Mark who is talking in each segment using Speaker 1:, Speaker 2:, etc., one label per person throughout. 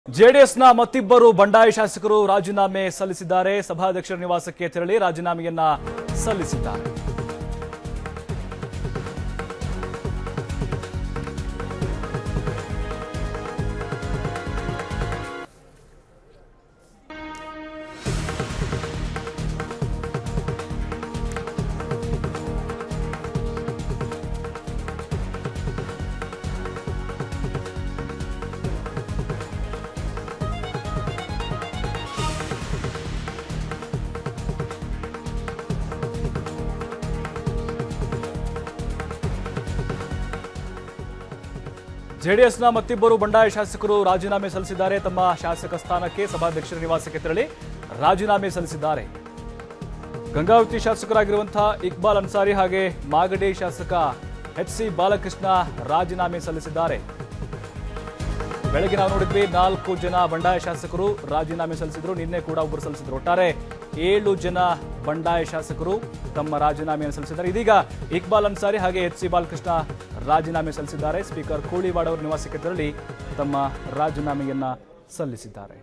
Speaker 1: ಜೆಡಿಎಸ್ನ ಮತ್ತಿಬ್ಬರು ಬಂಡಾಯ ಶಾಸಕರು ರಾಜೀನಾಮೆ ಸಲ್ಲಿಸಿದ್ದಾರೆ ಸಭಾಧ್ಯಕ್ಷರ ನಿವಾಸಕ್ಕೆ ತೆರಳಿ ರಾಜೀನಾಮೆಯನ್ನ ಸಲ್ಲಿಸಿದ್ದಾರೆ ಜೆಡಿಎಸ್ನ ಮತ್ತಿಬ್ಬರು ಬಂಡಾಯ ಶಾಸಕರು ರಾಜೀನಾಮೆ ಸಲ್ಲಿಸಿದ್ದಾರೆ ತಮ್ಮ ಶಾಸಕ ಸ್ಥಾನಕ್ಕೆ ಸಭಾಧ್ಯಕ್ಷರ ನಿವಾಸಕ್ಕೆ ತೆರಳಿ ರಾಜೀನಾಮೆ ಸಲ್ಲಿಸಿದ್ದಾರೆ ಗಂಗಾವತಿ ಶಾಸಕರಾಗಿರುವಂತಹ ಇಕ್ಬಾಲ್ ಅನ್ಸಾರಿ ಹಾಗೆ ಮಾಗಡಿ ಶಾಸಕ ಎಚ್ ಸಿ ಬಾಲಕೃಷ್ಣ ರಾಜೀನಾಮೆ ಸಲ್ಲಿಸಿದ್ದಾರೆ ಬೆಳಗ್ಗೆ ನಾವು ನೋಡಿದ್ವಿ ನಾಲ್ಕು ಜನ ಬಂಡಾಯ ಶಾಸಕರು ರಾಜೀನಾಮೆ ಸಲ್ಲಿಸಿದ್ರು ನಿನ್ನೆ ಕೂಡ ಒಬ್ಬರು ಸಲ್ಲಿಸಿದ್ರು ಒಟ್ಟಾರೆ ಏಳು ಜನ ಬಂಡಾಯ ಶಾಸಕರು ತಮ್ಮ ರಾಜೀನಾಮೆಯನ್ನು ಸಲ್ಲಿಸಿದ್ದಾರೆ ಇದೀಗ ಇಕ್ಬಾಲ್ ಅನ್ಸಾರಿ ಹಾಗೆ ಎಚ್ ಸಿ ಬಾಲಕೃಷ್ಣ ರಾಜೀನಾಮೆ ಸಲ್ಲಿಸಿದ್ದಾರೆ ಸ್ಪೀಕರ್ ಕೋಳಿವಾಡ್ ಅವರ ನಿವಾಸಕ್ಕೆ ತೆರಳಿ ತಮ್ಮ ರಾಜೀನಾಮೆಯನ್ನ ಸಲ್ಲಿಸಿದ್ದಾರೆ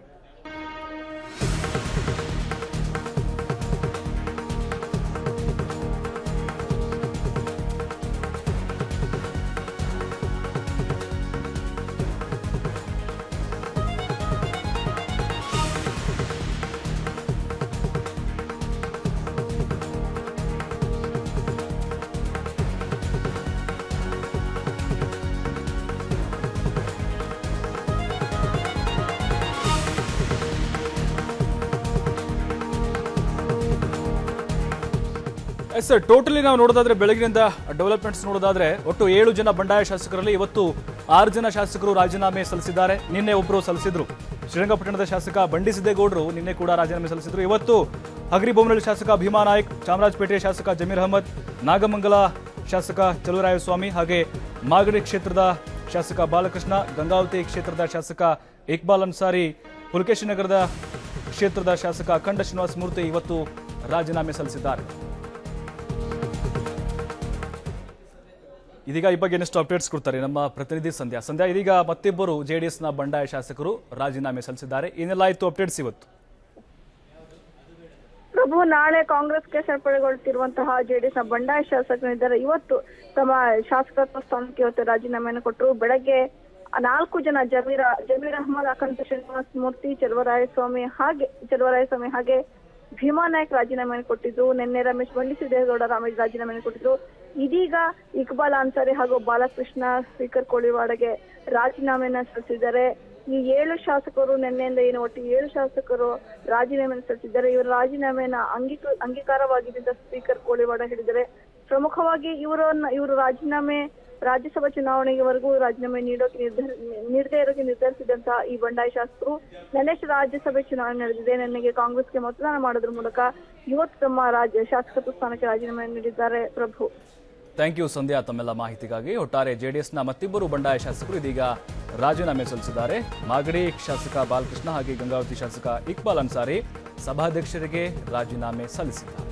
Speaker 1: ಎಸ್ ಸರ್ ಟೋಟಲಿ ನಾವು ನೋಡೋದಾದ್ರೆ ಬೆಳಗಿನಿಂದ ಡೆವಲಪ್ಮೆಂಟ್ಸ್ ನೋಡೋದಾದ್ರೆ ಒಟ್ಟು ಏಳು ಜನ ಬಂಡಾಯ ಶಾಸಕರಲ್ಲಿ ಇವತ್ತು ಆರು ಜನ ಶಾಸಕರು ರಾಜೀನಾಮೆ ಸಲ್ಲಿಸಿದ್ದಾರೆ ನಿನ್ನೆ ಒಬ್ಬರು ಸಲ್ಲಿಸಿದ್ರು ಶ್ರೀರಂಗಪಟ್ಟಣದ ಶಾಸಕ ಬಂಡಿ ಸಿದ್ದೇಗೌಡರು ನಿನ್ನೆ ಕೂಡ ರಾಜೀನಾಮೆ ಸಲ್ಲಿಸಿದ್ರು ಇವತ್ತು ಹಗರಿಬೊಮ್ಮನಹಳ್ಳಿ ಶಾಸಕ ಭೀಮಾ ನಾಯ್ಕ್ ಚಾಮರಾಜಪೇಟೆ ಶಾಸಕ ಜಮೀರ್ ಅಹಮದ್ ನಾಗಮಂಗಲ ಶಾಸಕ ಚಲುವರಾಯಸ್ವಾಮಿ ಹಾಗೆ ಮಾಗಡಿ ಕ್ಷೇತ್ರದ ಶಾಸಕ ಬಾಲಕೃಷ್ಣ ಗಂಗಾವತಿ ಕ್ಷೇತ್ರದ ಶಾಸಕ ಇಕ್ಬಾಲ್ ಅನ್ಸಾರಿ ಪುಲಕೇಶಿ ನಗರದ ಕ್ಷೇತ್ರದ ಶಾಸಕ ಅಖಂಡ ಶ್ರೀನಿವಾಸ ಮೂರ್ತಿ ಇವತ್ತು ರಾಜೀನಾಮೆ ಸಲ್ಲಿಸಿದ್ದಾರೆ ಇದೀಗ ಈ ಬಗ್ಗೆ ಇನ್ನಷ್ಟು ಅಪ್ಡೇಟ್ಸ್ ಕೊಡ್ತಾರೆ ನಮ್ಮ ಪ್ರತಿನಿಧಿ ಸಂಧ್ಯಾ ಸಂಧ್ಯಾ ಇದೀಗ ಮತ್ತಿಬ್ಬರು ಜೆಡಿಎಸ್ನ ಬಂಡಾಯ ಶಾಸಕರು ರಾಜೀನಾಮೆ ಸಲ್ಲಿಸಿದ್ದಾರೆ ಏನೆಲ್ಲ ಆಯ್ತು ಅಪ್ಡೇಟ್ಸ್ ಇವತ್ತು
Speaker 2: ಪ್ರಭು ನಾಳೆ ಕಾಂಗ್ರೆಸ್ಗೆ ಸೇರ್ಪಡೆಗೊಳ್ತಿರುವಂತಹ ಜೆಡಿಎಸ್ ನ ಬಂಡಾಯ ಶಾಸಕರಿದ್ದಾರೆ ಇವತ್ತು ತಮ್ಮ ಶಾಸಕತ್ವ ಸ್ಥಾನಕ್ಕೆ ಇವತ್ತು ರಾಜೀನಾಮೆಯನ್ನು ಕೊಟ್ಟರು ಬೆಳಗ್ಗೆ ನಾಲ್ಕು ಜನ ಜಮೀರ ಜಮೀರ್ ಅಹಮದ್ ಅಖಂಡ ಶ್ರೀನಿವಾಸ ಮೂರ್ತಿ ಚಲುವರಾಯಸ್ವಾಮಿ ಹಾಗೆ ಚಲುವರಾಯಸ್ವಾಮಿ ಹಾಗೆ ಭೀಮಾ ನಾಯಕ್ ರಾಜೀನಾಮೆಯನ್ನು ಕೊಟ್ಟಿದ್ದು ನಿನ್ನೆ ರಮೇಶ್ ಬಂಡಿಸಿದ್ದೇಗೌಡ ರಾಮೇಶ್ ರಾಜೀನಾಮೆಯನ್ನು ಕೊಟ್ಟಿದ್ರು ಇದೀಗ ಇಕ್ಬಾಲ್ ಅನ್ಸಾರಿ ಹಾಗೂ ಬಾಲಕೃಷ್ಣ ಸ್ಪೀಕರ್ ಕೋಳಿವಾಡಗೆ ರಾಜೀನಾಮೆಯನ್ನ ಸಲ್ಲಿಸಿದ್ದಾರೆ ಈ ಏಳು ಶಾಸಕರು ನಿನ್ನೆಯಿಂದ ಏನು ಒಟ್ಟು ಏಳು ಶಾಸಕರು ರಾಜೀನಾಮೆಯನ್ನು ಸಲ್ಲಿಸಿದ್ದಾರೆ ಇವರ ರಾಜೀನಾಮೆಯನ್ನ ಅಂಗೀಕ ಅಂಗೀಕಾರವಾಗಿದೆ ಅಂತ ಸ್ಪೀಕರ್ ಕೋಳಿವಾಡ ಹೇಳಿದ್ದಾರೆ ಪ್ರಮುಖವಾಗಿ ಇವರನ್ನ ಇವರು ರಾಜೀನಾಮೆ ರಾಜ್ಯಸಭಾ ಚುನಾವಣೆವರೆಗೂ ರಾಜೀನಾಮೆ ನೀಡೋಕೆ ನಿರ್ಧಾರ ನೀಡದೇ ಇರೋಕೆ ನಿರ್ಧರಿಸಿದಂತಹ ಈ ಬಂಡಾಯ ಶಾಸಕರು ನಿನ್ನೆ ರಾಜ್ಯಸಭೆ ಚುನಾವಣೆ ನಡೆದಿದೆ ನಿನ್ನೆಗೆ ಕಾಂಗ್ರೆಸ್ಗೆ ಮತದಾನ ಮಾಡೋದ್ರ ಮೂಲಕ ಇವತ್ತು ತಮ್ಮ ರಾಜ್ಯ ಶಾಸಕತ್ವ ಸ್ಥಾನಕ್ಕೆ ರಾಜೀನಾಮೆ ನೀಡಿದ್ದಾರೆ ಪ್ರಭು
Speaker 1: ಥ್ಯಾಂಕ್ ಯು ಸಂಧ್ಯಾ ತಮ್ಮೆಲ್ಲ ಮಾಹಿತಿಗಾಗಿ ಒಟ್ಟಾರೆ ಜೆಡಿಎಸ್ನ ಮತ್ತಿಬ್ಬರು ಬಂಡಾಯ ಶಾಸಕರು ಇದೀಗ ರಾಜೀನಾಮೆ ಸಲ್ಲಿಸಿದ್ದಾರೆ ಮಾಗಡಿ ಶಾಸಕ ಬಾಲಕೃಷ್ಣ ಹಾಗೆ ಗಂಗಾವತಿ ಶಾಸಕ ಇಕ್ಬಾಲ್ ಅನ್ಸಾರಿ ಸಭಾಧ್ಯಕ್ಷರಿಗೆ ರಾಜೀನಾಮೆ ಸಲ್ಲಿಸಿದ್ದಾರೆ